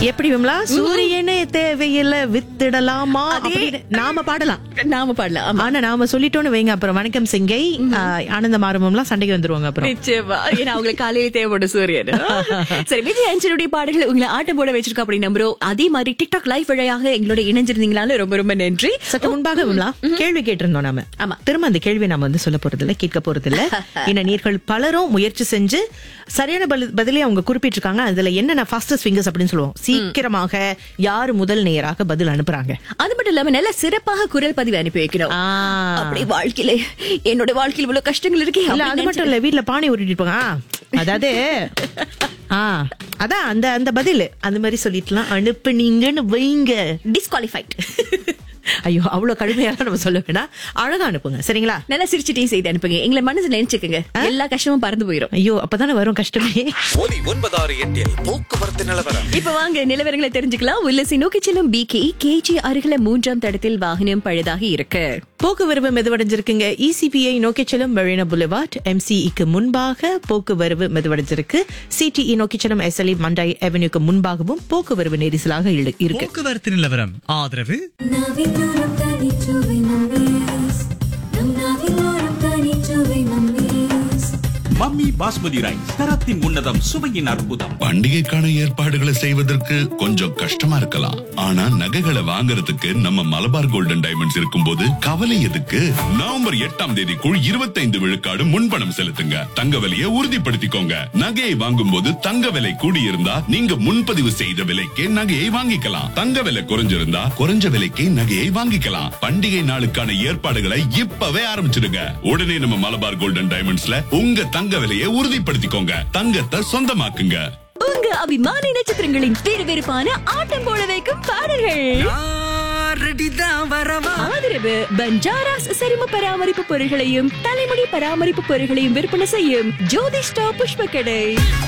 எப்படி விமலா சூரியனே தேவையில்லை வித்திடலாமா அப்படின்னு நாம பாடலாம் நாம பாடலாம் ஆமா. ஆனா நாம சொல்லிட்டோம்னு வைங்க அப்புறம் வணக்கம் சிங்கை ஆஹ், ஆனந்த மாறுமம்லாம் சண்டைக்கு வந்துருவாங்க அப்புறம் நிச்சயமா ஏன்னா அவங்களுக்கு காலையில தேவைப்படும் சூரியன் சரி விஜய் ஆண்டனுடைய பாடல்கள் உங்களை ஆட்டம் போட வச்சிருக்கோம் அப்படின்னு நம்புறோம் அதே மாதிரி டிக்டாக் லைவ் வழியாக எங்களோட இணைஞ்சிருந்தீங்களால ரொம்ப ரொம்ப நன்றி சற்று முன்பாக விமலா கேள்வி கேட்டிருந்தோம் நாம ஆமா. திரும்ப அந்த கேள்வி நாம வந்து சொல்ல போறது இல்ல கேட்க போறது இல்ல இன்ன நீர்கள் பலரும் முயற்சி செஞ்சு சரியான பதில்- பதிலை அவங்க குறிப்பிட்டிருக்காங்க அதுல என்ன ஃபாஸ்டஸ்ட் ஃபிங்கர்ஸ் அப்படின்னு சொல்லுவோம் சீக்கிரமாக யாரு முதல் நேராக பதில் அனுப்புறாங்க அது மட்டும் இல்லாம நல்ல சிறப்பாக குரல் பதிவு அனுப்பி வைக்கிறோம் ஆ. அப்படி வாழ்க்கையில என்னோட வாழ்க்கையில் இவ்வளவு கஷ்டங்கள் இருக்கே இல்ல அது மட்டும் இல்ல வீட்ல பானை உருட்டிட்டு இருப்பாங்க ஆ, அதாவது ஆ அதான் அந்த அந்த பதில் அந்த மாதிரி சொல்லிட்டுலாம் அனுப்புனீங்கன்னு வைங்க டிஸ்குவாலிஃபைட் ஐயோ அவ்வளவு கடுமையாக நம்ம சொல்ல வேணாம் அழகா அனுப்புங்க சரிங்களா நல்லா சிரிச்சுட்டே செய்து அனுப்புங்க எங்களை மனசுல நினைச்சுக்கோங்க எல்லா கஷ்டமும் பறந்து போயிரும் ஐயோ அப்பதானே வரும் கஷ்டமே ஒலி ஒன்பதாறு எட்டில் போக்குவரத்து நிலவரம் இப்ப வாங்க நிலவரங்களை தெரிஞ்சுக்கலாம் உல்லசி நோக்கி செல்லும் பிகே கேஜி அருகில மூன்றாம் தடத்தில் வாகனம் பழுதாகி இருக்கு போக்குவரவு மெதுவடைஞ்சிருக்குங்க இசிபிஐ நோக்கி செல்லும் மெரினா புலிவார்ட் எம்சிஇக்கு முன்பாக போக்குவரவு மெதுவடைஞ்சிருக்கு சிடிஇ நோக்கி செல்லும் எஸ்எல்இ மண்டாய் அவென்யூக்கு முன்பாகவும் போக்குவரவு நெரிசலாக இரு- இருக்கு போக்குவரத்து நிலவரம் ஆதரவு நாவிலோரம் தனிச்சுவை நம்மீஸ் நம் நாவிலோரம் தனிச்சுவை நம்மீஸ் மம்மி பாஸ்மதி ரைஸ் தரத்தின் உன்னதம் சுவையின் அற்புதம் பண்டிகைக்கான ஏற்பாடுகளை செய்வதற்கு கொஞ்சம் கஷ்டமா இருக்கலாம் ஆனா நகைகளை வாங்குறதுக்கு நம்ம மலபார் கோல்டன் டைமண்ட்ஸ் இருக்கும்போது கவலை எதுக்கு நவம்பர் எட்டாம் தேதிக்குள் இருபத்தைந்து விழுக்காடு முன்பணம் செலுத்துங்க தங்க விலையை உறுதிப்படுத்திக்கோங்க நகையை வாங்கும்போது தங்க விலை கூடியிருந்தா நீங்க முன்பதிவு செய்த விலைக்கே நகையை வாங்கிக்கலாம் தங்க விலை குறைஞ்சிருந்தா குறைஞ்ச விலைக்கே நகையை வாங்கிக்கலாம் பண்டிகை நாளுக்கான ஏற்பாடுகளை இப்பவே ஆரம்பிச்சிடுங்க உடனே நம்ம மலபார் கோல்டன் டைமண்ட்ஸ்ல உங்க தங்க விலையை உறுதிப்படுத்திக்கோங்க தங்கத்தை சொந்தமாக்குங்க உங்க அபிமான நட்சத்திரங்களின் விறுவிறுப்பான ஆட்டம் போட வைக்கும் பாடல்கள் ஆதரவு பஞ்சாராஸ் சரும பராமரிப்பு பொருட்களையும் தலைமுடி பராமரிப்பு பொருட்களையும் விற்பனை செய்யும் ஜோதிஷ்டா புஷ்ப கடை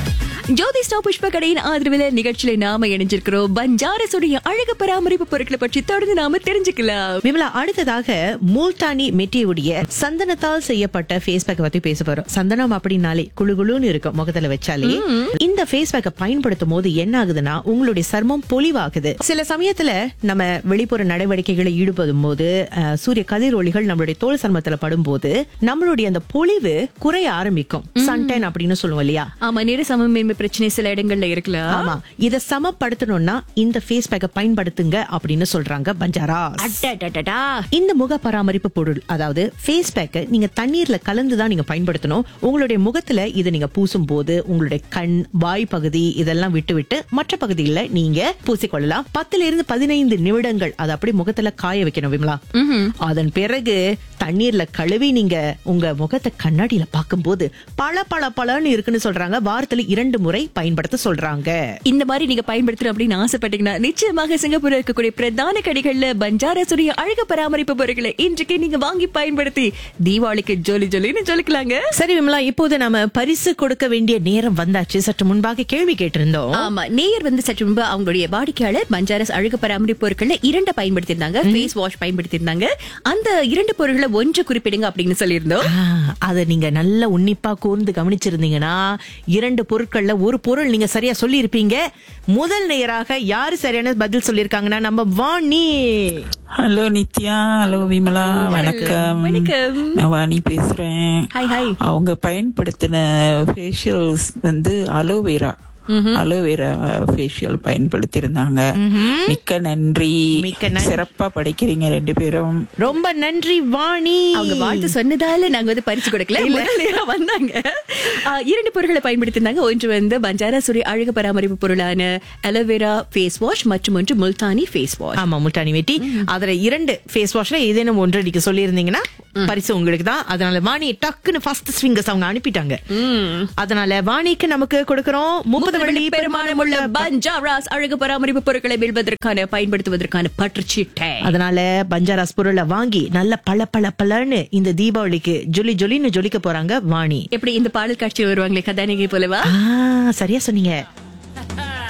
ஜோதிஷ்டா புஷ்ப கடையின் ஆதரவுல நிகழ்ச்சியில நாம இணைஞ்சிருக்கிறோம் பஞ்சாரஸுடைய அழகு பராமரிப்பு பொருட்களை பற்றி தொடர்ந்து நாம தெரிஞ்சுக்கலாம் விமலா அடுத்ததாக மூல்டானி மெட்டியுடைய சந்தனத்தால் செய்யப்பட்ட ஃபேஸ் பேக் பத்தி பேச போறோம் சந்தனம் அப்படின்னாலே குளு குளுன்னு இருக்கும் முகத்துல வச்சாலே இந்த ஃபேஸ் பேக்கை பயன்படுத்தும் போது என்ன ஆகுதுன்னா உங்களுடைய சர்மம் பொலிவாகுது சில சமயத்துல நம்ம வெளிப்புற நடவடிக்கைகளை ஈடுபடும் போது அஹ், சூரிய கதிர் ஒளிகள் நம்மளுடைய தோல் சர்மத்துல படும்போது நம்மளுடைய அந்த பொலிவு குறைய ஆரம்பிக்கும் சன்டைன் அப்படின்னு சொல்லுவோம் இல்லையா ஆமா நிற சமமின்மை பிரச்சனை சில இடங்கள்ல இருக்கலாம் ஆமா இத சமப்படுத்தணும்னா இந்த ஃபேஸ் பேக்கை பயன்படுத்துங்க அப்படின்னு சொல்றாங்க பஞ்சாரா அடடடடா. இந்த முக பராமரிப்பு பொருள் அதாவது ஃபேஸ் பேக்கை நீங்க தண்ணீர்ல கலந்து தான் நீங்க பயன்படுத்தணும் உங்களுடைய முகத்துல இதை நீங்க பூசும் போது உங்களுடைய கண் வாய் பகுதி இதெல்லாம் விட்டு விட்டு மற்ற பகுதியில நீங்க பூசிக்கொள்ளலாம் பத்துல இருந்து பதினைந்து நிமிடங்கள் அதை அப்படி முகத்துல காய வைக்கணும் விமலா அதன் பிறகு தண்ணீர்ல கழுவி நீங்க உங்க முகத்தை கண்ணாடியில பார்க்கும்போது பல பல பலன்னு இருக்குன்னு சொல்றாங்க வாரத்துல இரண்டு முறை பயன்படுத்த சொல்றாங்க இந்த மாதிரி நீங்க பயன்படுத்தணும் அப்படின்னு ஆசைப்பட்டீங்கன்னா நிச்சயமாக சிங்கப்பூர்ல இருக்கக்கூடிய பிரதான கடைகள்ல பஞ்சாரசுடைய அழகு பராமரிப்பு பொருட்களை இன்றைக்கு நீங்க வாங்கி பயன்படுத்தி தீபாவளிக்கு ஜொலி ஜொலின்னு சொல்லிக்கலாங்க சரி விமலா இப்போது நாம பரிசு கொடுக்க வேண்டிய நேரம் வந்தாச்சு சற்று முன்பாக கேள்வி கேட்டிருந்தோம் ஆமா நேயர் வந்து சற்று முன்பு அவங்களுடைய வாடிக்கையாளர் பஞ்சாரஸ் அழகு பராமரிப்பு பொருட்கள்ல இரண்ட பயன்படுத்தியிருந்தாங்க ஃபேஸ் வாஷ் பயன்படுத்தியிருந்தாங்க அந்த இரண்டு பொருட்களை ஒன்று குறிப்பிடுங்க அப்படின்னு சொல்லியிருந்தோம் ஆ, அத நீங்க நல்ல உன்னிப்பா கூர்ந்து கவனிச்சிருந்தீங்கன்னா இரண்டு பொருட்கள்ல ஒரு பொருள் நீங்க சரியா சொல்லி இருப்பீங்க முதல் நேயராக யாரு சரியான பதில் சொல்லிருக்காங்கன்னா நம்ம வாணி ஹலோ நித்யா ஹலோ விமலா வணக்கம் வணக்கம். நான் வாணி பேசுறேன் ஹாய் ஹாய் அவங்க பயன்படுத்தின ஃபேஷியல்ஸ் வந்து அலோவேரா அலோவேரா ஃபேஷியல் பயன்படுத்தியிருந்தாங்க மிக்க நன்றி மிக்க நன்றி. சிறப்பா படிக்கிறீங்க ரெண்டு பேரும் ரொம்ப நன்றி வாணி அவங்க வாழ்த்து சொன்னதால நாங்க வந்து பரிசு கொடுக்கல முதல் நேரா வந்தாங்க ஆ, இரண்டு பொருட்களை பயன்படுத்தினாங்க ஒன்று வந்து பஞ்சாரா சுரி அழகு பராமரிப்பு பொருளான அலோவேரா ஃபேஸ் வாஷ் மற்றும் ஒன்று முல்தானி ஃபேஸ் வாஷ் ஆமா முட்டாணி வெட்டி அதுல இரண்டு ஃபேஸ் வாஷ்ல ஏதேனும் ஒன்று நீங்க சொல்லியிருந்தீங்கன்னா பரிசு உங்களுக்கு தான் அதனால வாணி டக்குன்னு ஃபர்ஸ்ட் ஸ்விங்கர்ஸ் அவங்க அனுப்பிட்டாங்க அதனால வாணிக்கு நமக்கு கொடுக்கறோம் முப்பது வள்ளி பெருமானம் உள்ள பஞ்சாராஸ் அழகு பராமரிப்பு பொருட்களை வெல்வதற்கான பயன்படுத்துவதற்கான பற்றுச்சீட்டை அதனால பஞ்சாராஸ் பொருளை வாங்கி நல்ல பல பல பலன்னு இந்த தீபாவளிக்கு ஜொலி ஜொலின்னு ஜொலிக்க போறாங்க வாணி எப்படி இந்த பாடல் காட்சி வருவாங்களே கதாநாயகி போலவா ஆ, சரியா சொன்னீங்க